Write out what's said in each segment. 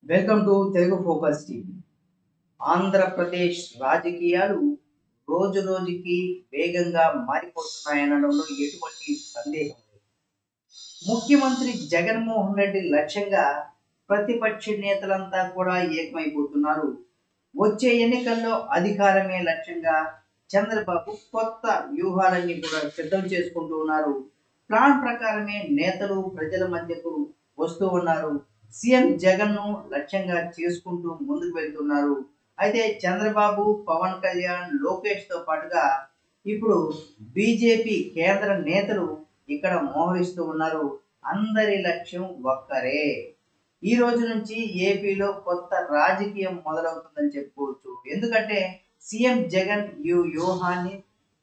welcome to Telugu focus TV Andhra Pradesh రాజకీయాలు రోజు రోజుకి వేగంగా మారిపోతున్నాయనడంలో ఎటువంటి సందేహం లేదు ముఖ్యమంత్రి జగన్మోహన్ రెడ్డి లక్ష్యంగా ప్రతిపక్ష నేతలంతా కూడా ఏకమైపోతున్నారు వచ్చే ఎన్నికల్లో అధికారమే లక్ష్యంగా చంద్రబాబు కొత్త వ్యూహాలన్నీ కూడా సిద్ధం చేసుకుంటూ ఉన్నారు ప్లాన్ ప్రకారమే నేతలు ప్రజల మధ్యకు వస్తూ ఉన్నారు సీఎం జగన్ ను లక్ష్యంగా చేసుకుంటూ ముందుకు వెళ్తున్నారు అయితే చంద్రబాబు పవన్ కళ్యాణ్ లోకేష్ తో పాటుగా ఇప్పుడు బీజేపీ కేంద్ర నేతలు ఇక్కడ మోహరిస్తూ ఉన్నారు అందరి లక్ష్యం ఒక్కరే ఈ రోజు నుంచి ఏపీలో కొత్త రాజకీయం మొదలవుతుందని చెప్పుకోవచ్చు ఎందుకంటే సీఎం జగన్ ఈ వ్యూహాన్ని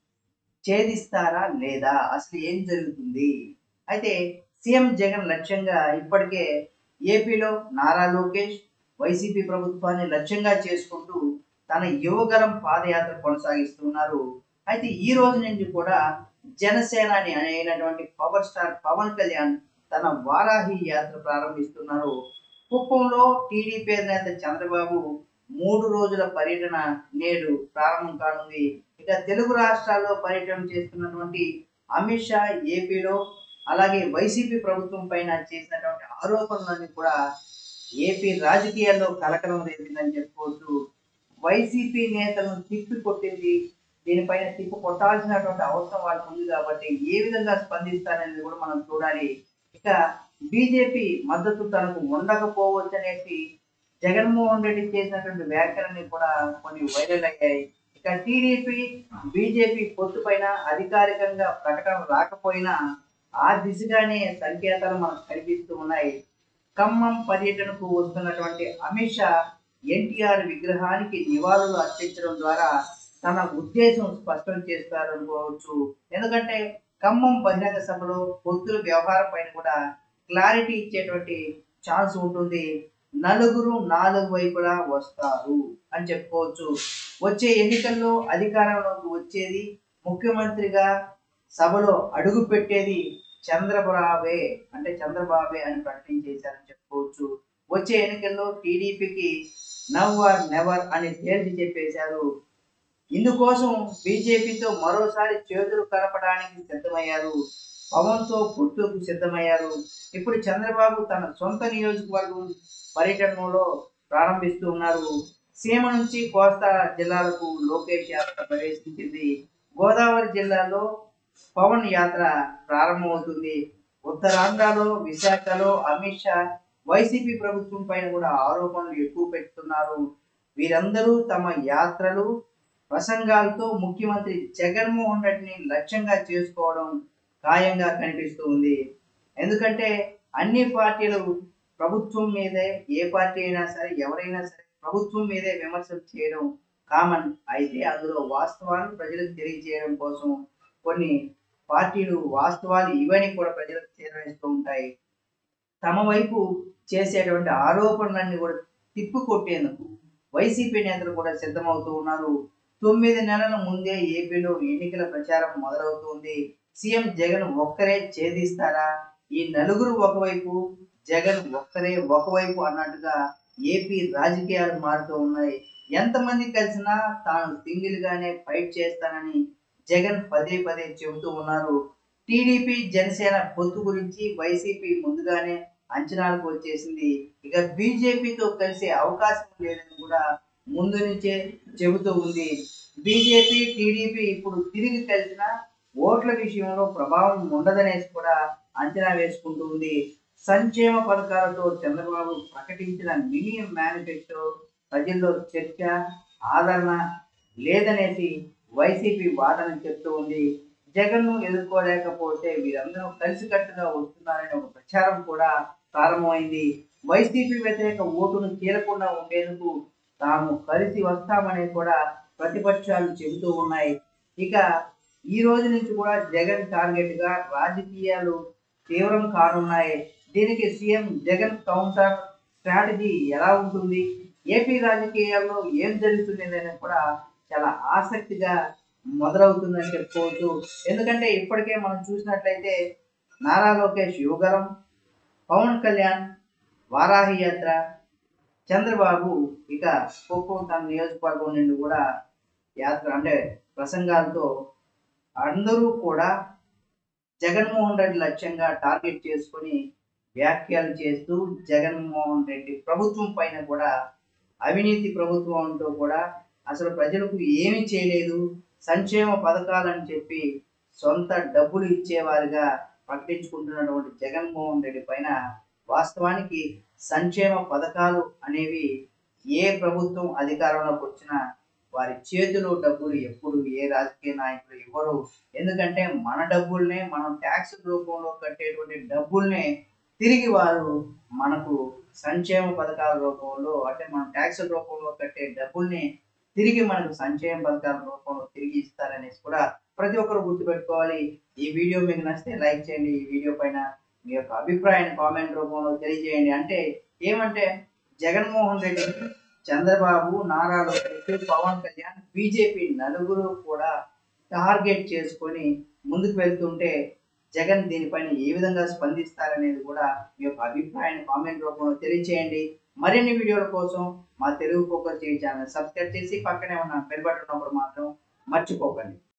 ఛేదిస్తారా లేదా అసలు ఏం జరుగుతుంది అయితే సీఎం జగన్ లక్ష్యంగా ఇప్పటికే ఏపీలో నారా లోకేష్ వైసీపీ ప్రభుత్వాన్ని లక్ష్యంగా చేసుకుంటూ తన యువగలం పాదయాత్ర కొనసాగిస్తున్నారు అయితే ఈ రోజు నుంచి కూడా జనసేనాని అయినటువంటి పవర్ స్టార్ పవన్ కళ్యాణ్ తన వారాహి యాత్ర ప్రారంభిస్తున్నారు కుప్పంలో టీడీపీ నేత చంద్రబాబు మూడు రోజుల పర్యటన నేడు ప్రారంభం కానుంది ఇక తెలుగు రాష్ట్రాల్లో పర్యటన చేస్తున్నటువంటి అమిత్ షా ఏపీలో అలాగే వైసీపీ ప్రభుత్వం పైన చేసినటువంటి ఆరోపణలన్నీ కూడా ఏపీ రాజకీయాల్లో కలకలం రేపిందని చెప్పుకోవచ్చు వైసీపీ నేతలను తిప్పి కొట్టింది దీనిపైన తిప్పి కొట్టాల్సినటువంటి అవసరం వాళ్ళకు ఉంది కాబట్టి ఏ విధంగా స్పందిస్తారనేది కూడా మనం చూడాలి ఇక బీజేపీ మద్దతు తనకు ఉండకపోవచ్చు అనేసి జగన్మోహన్ రెడ్డి చేసినటువంటి వ్యాఖ్యలన్నీ కూడా కొన్ని వైరల్ అయ్యాయి ఇక టీడీపీ బీజేపీ పొత్తు పైన అధికారికంగా ప్రకటన రాకపోయినా ఆ దిశగానే సంకేతాలు మనకు కనిపిస్తూ ఉన్నాయి ఖమ్మం పర్యటనకు వస్తున్నటువంటి అమిత్ షా ఎన్టీఆర్ విగ్రహానికి నివాళులు అర్పించడం ద్వారా తన ఉద్దేశం స్పష్టం చేస్తారనుకోవచ్చు ఎందుకంటే ఖమ్మం బహిరంగ సభలో పొత్తుల వ్యవహారం పైన కూడా క్లారిటీ ఇచ్చేటువంటి ఛాన్స్ ఉంటుంది నలుగురు నాలుగు వైపులా వస్తారు అని చెప్పుకోవచ్చు వచ్చే ఎన్నికల్లో అధికారంలోకి వచ్చేది ముఖ్యమంత్రిగా సభలో అడుగు పెట్టేది చంద్రబాబే అంటే చంద్రబాబే అని ప్రకటించేశారని చెప్పుకోవచ్చు వచ్చే ఎన్నికల్లో టీడీపీకి నవ్ ఆర్ నెవర్ అని తేల్చి చెప్పేశారు ఇందుకోసం బీజేపీతో మరోసారి చేతులు కలపడానికి సిద్ధమయ్యారు పవన్తో పొత్తుకు సిద్ధమయ్యారు ఇప్పుడు చంద్రబాబు తన సొంత నియోజకవర్గం పర్యటనలో ప్రారంభిస్తూ ఉన్నారు సీమ నుంచి కోస్తా జిల్లాలకు లోకేష్ యాత్ర ప్రవేశించింది గోదావరి జిల్లాలో పవన్ యాత్ర ప్రారంభమవుతుంది ఉత్తరాంధ్రలో విశాఖలో అమిత్ షా వైసీపీ ప్రభుత్వం పైన కూడా ఆరోపణలు ఎక్కువ పెడుతున్నారు వీరందరూ తమ యాత్రలు ప్రసంగాలతో ముఖ్యమంత్రి జగన్మోహన్ రెడ్డిని లక్ష్యంగా చేసుకోవడం ఖాయంగా కనిపిస్తూ ఉంది ఎందుకంటే అన్ని పార్టీలు ప్రభుత్వం మీదే ఏ పార్టీ అయినా సరే ఎవరైనా సరే ప్రభుత్వం మీదే విమర్శలు చేయడం కామన్ అయితే అందులో వాస్తవాలను ప్రజలకు తెలియజేయడం కోసం కొన్ని పార్టీలు వాస్తవాలు ఇవన్నీ కూడా ప్రజలకు చేరవేస్తూ ఉంటాయి తమ వైపు చేసేటువంటి ఆరోపణలన్నీ కూడా తిప్పికొట్టేందుకు వైసీపీ నేతలు కూడా సిద్ధమవుతూ ఉన్నారు తొమ్మిది నెలల ముందే ఏపీలో ఎన్నికల ప్రచారం మొదలవుతుంది సీఎం జగన్ ఒక్కరే ఛేదిస్తారా ఈ నలుగురు ఒకవైపు జగన్ ఒక్కరే ఒకవైపు అన్నట్టుగా ఏపీ రాజకీయాలు మారుతూ ఉన్నాయి ఎంతమంది కలిసినా తాను సింగిల్ గానే ఫైట్ చేస్తానని జగన్ పదే పదే చెబుతూ ఉన్నారు టీడీపీ జనసేన పొత్తు గురించి వైసీపీ ముందుగానే అంచనాలకు వచ్చేసింది ఇక బీజేపీతో కలిసే అవకాశం లేదని కూడా ముందు నుంచే చెబుతూ ఉంది బీజేపీ టీడీపీ ఇప్పుడు తిరిగి కలిసిన ఓట్ల విషయంలో ప్రభావం ఉండదనేసి కూడా అంచనా వేసుకుంటూ ఉంది సంక్షేమ పథకాలతో చంద్రబాబు ప్రకటించిన మినీ మేనిఫెస్టో ప్రజల్లో చర్చ ఆదరణ లేదనేసి వైసీపీ వాదన చెప్తూ ఉంది జగన్ ను ఎదుర్కోలేకపోతే వీరందరూ కలిసికట్టుగా వస్తున్నారనే ఒక ప్రచారం కూడా ప్రారంభమైంది వైసీపీ వ్యతిరేక ఓటును చీలకుండా ఉండేందుకు తాము కలిసి వస్తామని కూడా ప్రతిపక్షాలు చెబుతూ ఉన్నాయి ఇక ఈ రోజు నుంచి కూడా జగన్ టార్గెట్ గా రాజకీయాలు తీవ్రం కానున్నాయి దీనికి సీఎం జగన్ కౌంటర్ స్ట్రాటజీ ఎలా ఉంటుంది ఏపీ రాజకీయాల్లో ఏం జరుగుతుంది అనేది కూడా చాలా ఆసక్తిగా మొదలవుతుందని చెప్పుకోవచ్చు ఎందుకంటే ఇప్పటికే మనం చూసినట్లయితే నారా లోకేష్ యువగలం పవన్ కళ్యాణ్ వారాహి యాత్ర చంద్రబాబు ఇక ఖోఖో తన నియోజకవర్గం నుండి కూడా యాత్ర అంటే ప్రసంగాలతో అందరూ కూడా జగన్మోహన్ రెడ్డి లక్ష్యంగా టార్గెట్ చేసుకొని వ్యాఖ్యలు చేస్తూ జగన్మోహన్ రెడ్డి ప్రభుత్వం పైన కూడా అవినీతి ప్రభుత్వం అంటూ కూడా అసలు ప్రజలకు ఏమి చేయలేదు సంక్షేమ పథకాలని చెప్పి సొంత డబ్బులు ఇచ్చేవారిగా ప్రకటించుకుంటున్నటువంటి జగన్మోహన్ రెడ్డి పైన వాస్తవానికి సంక్షేమ పథకాలు అనేవి ఏ ప్రభుత్వం అధికారంలోకి వచ్చినా వారి చేతిలో డబ్బులు ఎప్పుడు ఏ రాజకీయ నాయకులు ఇవ్వరు ఎందుకంటే మన డబ్బుల్నే మనం ట్యాక్స్ రూపంలో కట్టేటువంటి డబ్బుల్నే తిరిగి వారు మనకు సంక్షేమ పథకాల రూపంలో అంటే మనం ట్యాక్స్ రూపంలో కట్టే డబ్బుల్ని తిరిగి మనకు సంక్షేమ పథకాల రూపంలో తిరిగి ఇస్తారనేసి కూడా ప్రతి ఒక్కరు గుర్తుపెట్టుకోవాలి ఈ వీడియో మీకు నచ్చితే లైక్ చేయండి ఈ వీడియో పైన మీ యొక్క అభిప్రాయాన్ని కామెంట్ రూపంలో తెలియజేయండి అంటే ఏమంటే జగన్మోహన్ రెడ్డి చంద్రబాబు నారా లోకేష్ పవన్ కళ్యాణ్ బీజేపీ నలుగురు కూడా టార్గెట్ చేసుకొని ముందుకు వెళ్తుంటే జగన్ దీనిపైన ఏ విధంగా స్పందిస్తారనేది కూడా మీ యొక్క అభిప్రాయాన్ని కామెంట్ రూపంలో తెలియచేయండి మరిన్ని వీడియోల కోసం మా Telugu focus TV channel subscribe చేసి పక్కనే ఉన్న బెల్ బటన్ ఉన్నప్పుడు మాత్రం మర్చిపోకండి